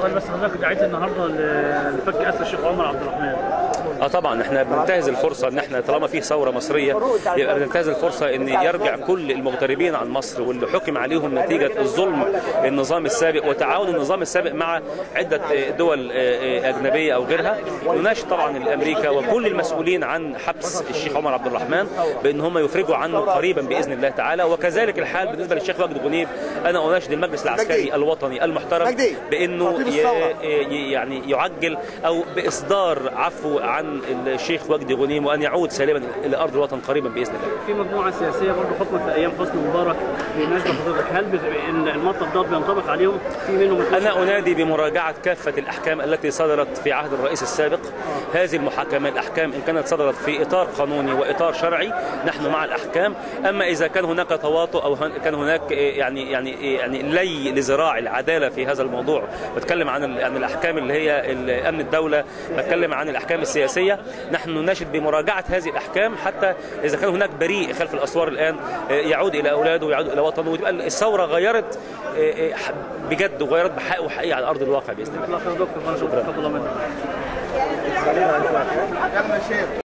سؤال بس حضرتك دعيت النهارده ل- لفك اسر الشيخ عمر عبد الرحمن اه طبعا احنا بننتهز الفرصه ان احنا طالما في ثوره مصريه يبقى بننتهز الفرصه ان يرجع كل المغتربين عن مصر واللي حكم عليهم نتيجه الظلم النظام السابق وتعاون النظام السابق مع عده دول اجنبيه او غيرها نناشد طبعا الامريكا وكل المسؤولين عن حبس الشيخ عمر عبد الرحمن بان هم يفرجوا عنه قريبا باذن الله تعالى وكذلك الحال بالنسبه للشيخ وجد غنيم انا اناشد المجلس العسكري الوطني المحترم بانه ي- ي- يعني يعجل او باصدار عفو عن الشيخ وجدي غنيم وان يعود سالما الى ارض الوطن قريبا باذن الله. في مجموعه سياسيه برضه حكم في ايام حسني مبارك بيناشدوا حضرتك هل بت- إن المطلب ده بينطبق عليهم في منهم انا انادي بمراجعه كافه الاحكام التي صدرت في عهد الرئيس السابق هذه المحاكمات الاحكام ان كانت صدرت في اطار قانوني واطار شرعي نحن مع الاحكام اما اذا كان هناك تواطؤ او هن- كان هناك إيه، يعني يعني إيه، يعني لي لذراع العداله في هذا الموضوع بتكلم عن ال- عن الاحكام اللي هي ال- امن الدوله بتكلم عن الاحكام السياسيه نحن نناشد بمراجعه هذه الاحكام حتى اذا كان هناك بريء خلف الاسوار الان إيه، يعود الى اولاده ويعود الى وطنه وتبقى الثوره غيرت إيه، إيه، بجد وغيرت بحق وحقيقه على ارض الواقع باذن الله الله خير دكتور شكرا الله منك